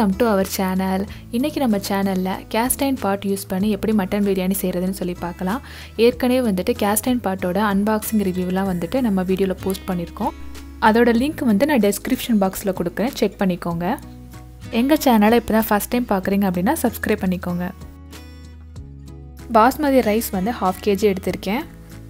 welcome to our channel இன்றைக்கி நம்ம சேனலில் கேஸ்டைன் பாட் யூஸ் பண்ணி எப்படி மட்டன் பிரியாணி செய்கிறதுன்னு சொல்லி பார்க்கலாம் ஏற்கனவே வந்துட்டு கேஸ்டைன் பாட்டோட அன்பாக்சிங் ரிவ்யூலாம் வந்துட்டு நம்ம வீடியோவில் போஸ்ட் பண்ணியிருக்கோம் அதோட லிங்க் வந்து நான் டெஸ்கிரிப்ஷன் பாக்ஸில் கொடுக்குறேன் செக் பண்ணிக்கோங்க எங்கள் சேனலை இப்போ தான் ஃபஸ்ட் டைம் பார்க்குறீங்க அப்படின்னா சப்ஸ்கிரைப் பண்ணிக்கோங்க பாஸ்மதி ரைஸ் வந்து ஹாஃப் கேஜி எடுத்திருக்கேன்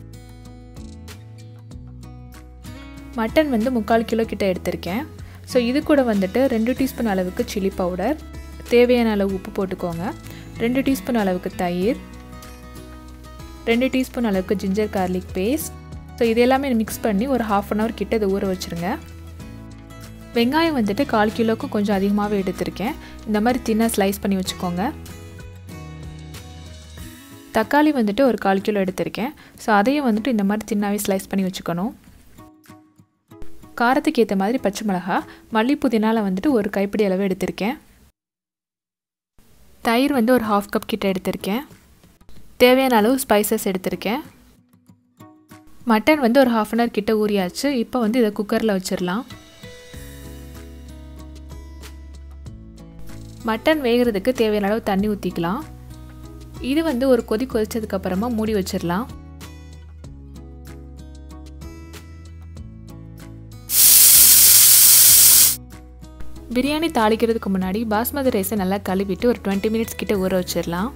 மட்டன் வந்து முக்கால் கிலோ கிட்ட எடுத்திருக்கேன் ஸோ இது கூட வந்துட்டு ரெண்டு டீஸ்பூன் அளவுக்கு சில்லி பவுடர் தேவையான அளவு உப்பு போட்டுக்கோங்க ரெண்டு டீஸ்பூன் அளவுக்கு தயிர் ரெண்டு டீஸ்பூன் அளவுக்கு ஜிஞ்சர் கார்லிக் பேஸ்ட் ஸோ இது எல்லாமே மிக்ஸ் பண்ணி ஒரு ஹாஃப் அன் ஹவர் கிட்ட இதை ஊற வச்சுருங்க வெங்காயம் வந்துட்டு கால் கிலோவுக்கும் கொஞ்சம் அதிகமாகவே எடுத்திருக்கேன் இந்த மாதிரி தின்னாக ஸ்லைஸ் பண்ணி வச்சுக்கோங்க தக்காளி வந்துட்டு ஒரு கால் கிலோ எடுத்திருக்கேன் ஸோ அதையும் வந்துட்டு இந்த மாதிரி தின்னாவே ஸ்லைஸ் பண்ணி வச்சுக்கணும் காரத்துக்கு ஏற்ற மாதிரி பச்சை மிளகா மல்லி புதினால வந்துட்டு ஒரு கைப்பிடி அளவு எடுத்திருக்கேன் தயிர் வந்து ஒரு ஹாஃப் கப் கிட்ட எடுத்திருக்கேன் தேவையான அளவு ஸ்பைசஸ் எடுத்திருக்கேன் மட்டன் வந்து ஒரு ஹாஃப் அன் ஹவர் கிட்ட ஊறியாச்சு இப்போ வந்து இதை குக்கரில் வச்சிடலாம் மட்டன் வேகிறதுக்கு தேவையான அளவு தண்ணி ஊற்றிக்கலாம் இது வந்து ஒரு கொதி கொதிச்சதுக்கப்புறமா மூடி வச்சிடலாம் பிரியாணி தாளிக்கிறதுக்கு முன்னாடி பாஸ்மதி ரைஸை நல்லா கழுவிட்டு ஒரு டுவெண்ட்டி மினிட்ஸ் கிட்ட ஊற வச்சிடலாம்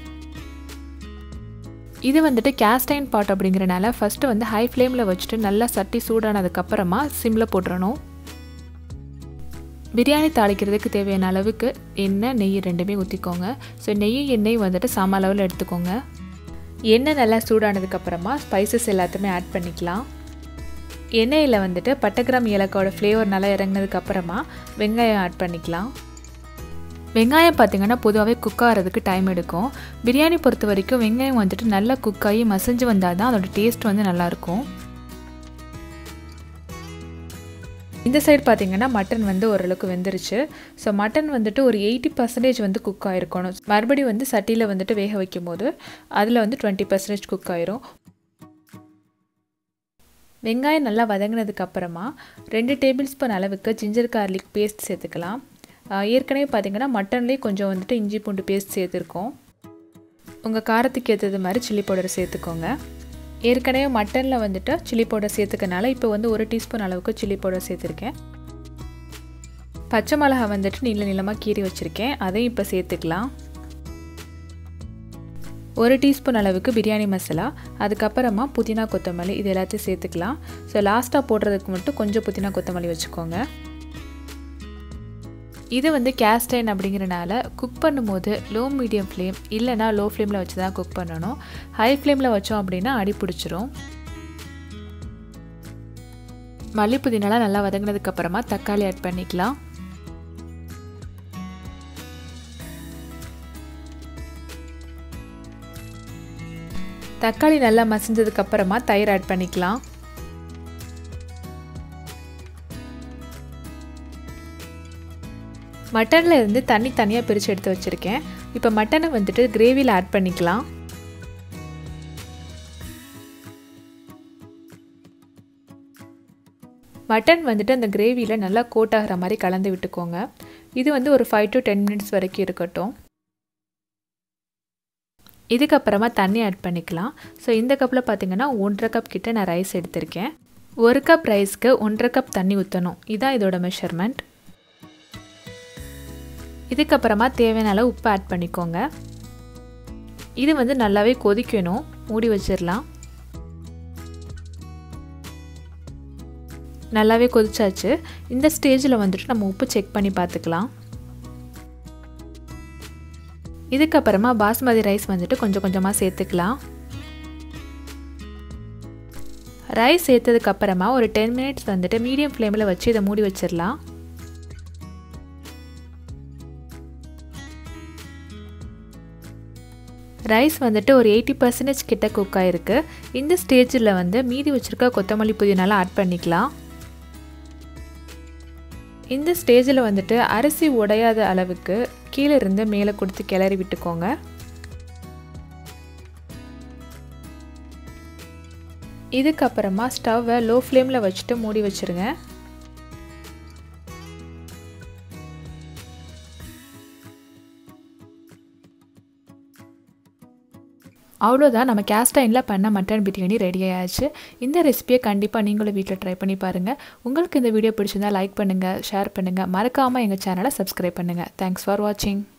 இது வந்துட்டு கேஸ்டைன் பாட் அப்படிங்கிறனால ஃபஸ்ட்டு வந்து ஹை ஃப்ளேமில் வச்சுட்டு நல்லா சட்டி சூடானதுக்கப்புறமா சிம்மில் போட்டுறணும் பிரியாணி தாளிக்கிறதுக்கு தேவையான அளவுக்கு எண்ணெய் நெய் ரெண்டுமே ஊற்றிக்கோங்க ஸோ நெய் எண்ணெய் வந்துட்டு சம அளவில் எடுத்துக்கோங்க எண்ணெய் நல்லா சூடானதுக்கப்புறமா ஸ்பைசஸ் எல்லாத்தையுமே ஆட் பண்ணிக்கலாம் எண்ணெயில் வந்துட்டு பட்டைக்கிராம் ஏலக்காவோட ஃப்ளேவர் நல்லா இறங்கினதுக்கு அப்புறமா வெங்காயம் ஆட் பண்ணிக்கலாம் வெங்காயம் பார்த்திங்கன்னா பொதுவாகவே குக் ஆகிறதுக்கு டைம் எடுக்கும் பிரியாணி பொறுத்த வரைக்கும் வெங்காயம் வந்துட்டு நல்லா குக் ஆகி மசிஞ்சு வந்தால் தான் அதோட டேஸ்ட் வந்து நல்லாயிருக்கும் இந்த சைடு பார்த்திங்கன்னா மட்டன் வந்து ஓரளவுக்கு வெந்துருச்சு ஸோ மட்டன் வந்துட்டு ஒரு எயிட்டி பர்சன்டேஜ் வந்து குக் ஆகிருக்கணும் மறுபடியும் வந்து சட்டியில் வந்துட்டு வேக வைக்கும் போது அதில் வந்து டுவெண்ட்டி பர்சன்டேஜ் குக் ஆயிரும் வெங்காயம் நல்லா வதங்கினதுக்கு அப்புறமா ரெண்டு டேபிள் ஸ்பூன் அளவுக்கு ஜிஞ்சர் கார்லிக் பேஸ்ட் சேர்த்துக்கலாம் ஏற்கனவே பார்த்தீங்கன்னா மட்டன்லேயே கொஞ்சம் வந்துட்டு இஞ்சி பூண்டு பேஸ்ட் சேர்த்துருக்கோம் உங்கள் காரத்துக்கு ஏற்றது மாதிரி சில்லி பவுடர் சேர்த்துக்கோங்க ஏற்கனவே மட்டனில் வந்துட்டு சில்லி பவுடர் சேர்த்துக்கனால இப்போ வந்து ஒரு டீஸ்பூன் அளவுக்கு சில்லி பவுடர் சேர்த்துருக்கேன் பச்சை மிளகா வந்துட்டு நீள நீளமாக கீறி வச்சுருக்கேன் அதையும் இப்போ சேர்த்துக்கலாம் ஒரு டீஸ்பூன் அளவுக்கு பிரியாணி மசாலா அதுக்கப்புறமா புதினா கொத்தமல்லி இது எல்லாத்தையும் சேர்த்துக்கலாம் ஸோ லாஸ்ட்டாக போடுறதுக்கு மட்டும் கொஞ்சம் புதினா கொத்தமல்லி வச்சுக்கோங்க இது வந்து கேஸ்டைன் அப்படிங்கிறனால குக் பண்ணும்போது லோ மீடியம் ஃப்ளேம் இல்லைனா லோ ஃப்ளேமில் வச்சு தான் குக் பண்ணணும் ஹை ஃப்ளேமில் வச்சோம் அப்படின்னா அடி பிடிச்சிரும் மல்லி புதினாலாம் நல்லா வதங்கினதுக்கப்புறமா தக்காளி ஆட் பண்ணிக்கலாம் தக்காளி நல்லா மசிஞ்சதுக்கு அப்புறமா தயிர் ஆட் பண்ணிக்கலாம் மட்டனில் இருந்து தண்ணி தனியாக பிரித்து எடுத்து வச்சுருக்கேன் இப்போ மட்டனை வந்துட்டு கிரேவியில் ஆட் பண்ணிக்கலாம் மட்டன் வந்துட்டு அந்த கிரேவியில் நல்லா கோட் ஆகிற மாதிரி கலந்து விட்டுக்கோங்க இது வந்து ஒரு ஃபைவ் டு டென் மினிட்ஸ் வரைக்கும் இருக்கட்டும் இதுக்கப்புறமா தண்ணி ஆட் பண்ணிக்கலாம் ஸோ இந்த கப்பில் பார்த்திங்கன்னா ஒன்றரை கப் கிட்ட நான் ரைஸ் எடுத்திருக்கேன் ஒரு கப் ரைஸ்க்கு ஒன்றரை கப் தண்ணி ஊற்றணும் இதுதான் இதோட மெஷர்மெண்ட் இதுக்கப்புறமா தேவையான அளவு உப்பு ஆட் பண்ணிக்கோங்க இது வந்து நல்லாவே கொதிக்கணும் மூடி வச்சிடலாம் நல்லாவே கொதிச்சாச்சு இந்த ஸ்டேஜில் வந்துட்டு நம்ம உப்பு செக் பண்ணி பார்த்துக்கலாம் இதுக்கப்புறமா பாஸ்மதி ரைஸ் வந்துட்டு கொஞ்சம் கொஞ்சமாக சேர்த்துக்கலாம் ரைஸ் சேர்த்ததுக்கப்புறமா ஒரு டென் மினிட்ஸ் வந்துட்டு மீடியம் ஃப்ளேமில் வச்சு இதை மூடி வச்சிடலாம் ரைஸ் வந்துட்டு ஒரு எயிட்டி பர்சன்டேஜ் கிட்ட குக் ஆகிருக்கு இந்த ஸ்டேஜில் வந்து மீதி வச்சுருக்க கொத்தமல்லி புதினாலாம் ஆட் பண்ணிக்கலாம் இந்த ஸ்டேஜில் வந்துட்டு அரிசி உடையாத அளவுக்கு கீழே இருந்து மேலே கொடுத்து கிளறி விட்டுக்கோங்க இதுக்கப்புறமா ஸ்டவ்வை லோ ஃப்ளேமில் வச்சுட்டு மூடி வச்சுருங்க அவ்வளோதான் நம்ம கேஸ்டைனில் பண்ண மட்டன் பிரியாணி ரெடி ஆயாச்சு இந்த ரெசிபியை கண்டிப்பாக நீங்களும் வீட்டில் ட்ரை பண்ணி பாருங்கள் உங்களுக்கு இந்த வீடியோ பிடிச்சிருந்தா லைக் பண்ணுங்கள் ஷேர் பண்ணுங்கள் மறக்காமல் எங்கள் சேனலை சப்ஸ்கிரைப் பண்ணுங்கள் தேங்க்ஸ் ஃபார் வாட்சிங்